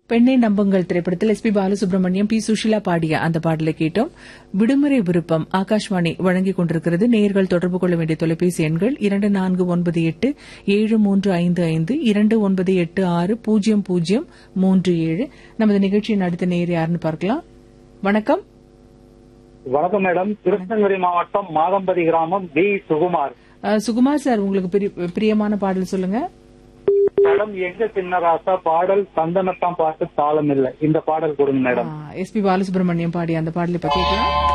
பெண்ணை நம்புங்கள் திரைப்படத்தில் S P Balasubrahmanyam P Sushila பாடிய அந்த பாடலை கேட்டோம் விடுமுறை விருப்பம் ஆகாஷ்வாணி வழங்கிக் கொண்டிருக்கிறது நேயர்கள் தொடர்பு கொள்ள வேண்டிய தொலைபேசி எண்கள் இரண்டு நான்கு ஒன்பது எட்டு ஏழு மூன்று ஐந்து ஐந்து இரண்டு ஒன்பது எட்டு ஆறு பூஜ்ஜியம் பூஜ்ஜியம் மூன்று ஏழு நமது நிகழ்ச்சியின் அடுத்த நேயர் யாருன்னு பார்க்கலாம் வணக்கம் வணக்கம் மேடம் கிருஷ்ணகிரி மாவட்டம் மாதம்பதி கிராமம் பி சுகுமார் அஹ், சுகுமார் சார் உங்களுக்கு பிரி- பிரியமான பாடல் சொல்லுங்க மேடம் எங்க சின்ன ராசா பாடல் சந்தனத்தான் பாட்டு தாளம் இல்லை இந்த பாடல் கொடுங்க மேடம் எஸ் பி பாலசுப்ரமணியம் பாடிய அந்த பாடலை பத்தி கேட்கலாம்